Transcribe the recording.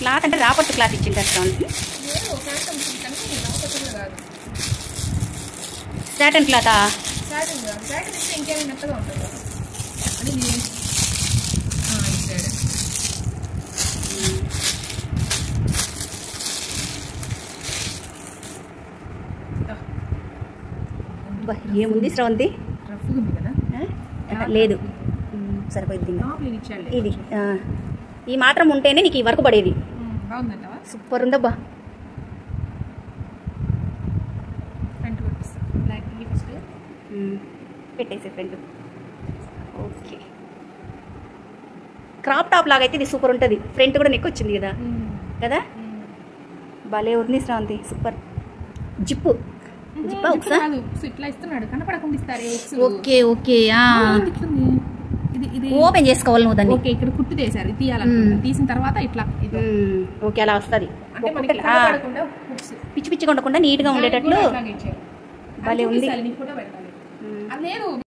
Cloth అంటే రాపట్టు cloth ఇచ్చింటారు Sravanthi లేదు శాంతం కానీ రాకపోతే కాదు సాటన్ క్లాతా శాటన్ కాదు శాటన్ ఇస్తే ఇంకేమైనా మెత్తగా ఉంటుంది కదా అది ఇది ఆ, ఈ సైడ్ అబ్బా, ఏముంది శ్రవంతి రఫ్గా ఉంది కదా ఆ? లేదు ఉమ్, సరిపోయింది ఇంకా. లోపల ఇది ఇచ్చాడు ఇది ఆ. ఈ మాత్రం ఉంటేనే నీకు ఈ వర్క్ పడేది బాగుందంటావా సూపర్ ఉందబ్బా ఫ్రంట్ కొట్టిస్తా బ్లాక్ ఇవి ఫస్ట్ ఉమ్, పెట్టేసే ఫ్రెండ్ ఓకే క్రాప్ టాప్ లాగా అయితే ఇది సూపర్ ఉంటుంది ఫ్రంట్ కూడా నెక్ వచ్చింది కదా కదా భలే ఉంది శ్రావంతి సూపర్ జిప్పు జిప్పా ఒకసారి కాదు సో ఇట్లా ఇస్తున్నాడు కనపడకుండా ఇస్తారు ఓకే ఓకే ఇట్లుంది ఇది ఇది ఓపెన్ చేసుకోవాలి నువ్వు దాన్ని ఓకే ఇక్కడ కుట్టు తీసారు ఇది తీయాలనుకుంటా మ్మ్. తీసిన తర్వాత ఇట్లా ఇది ఉమ్, ఓకే అలా వస్తుంది అంటే మనకి కనపడకుండా హుక్స్ పిచ్చి పిచ్చిగా ఉండకుండా నీట్గా ఉండేటట్లు అట్లాగే ఇచ్చారు భలే ఉంది అది చూపిస్తాను, నీకు ఫోటో పెడతాను ఉమ్. అది లేదు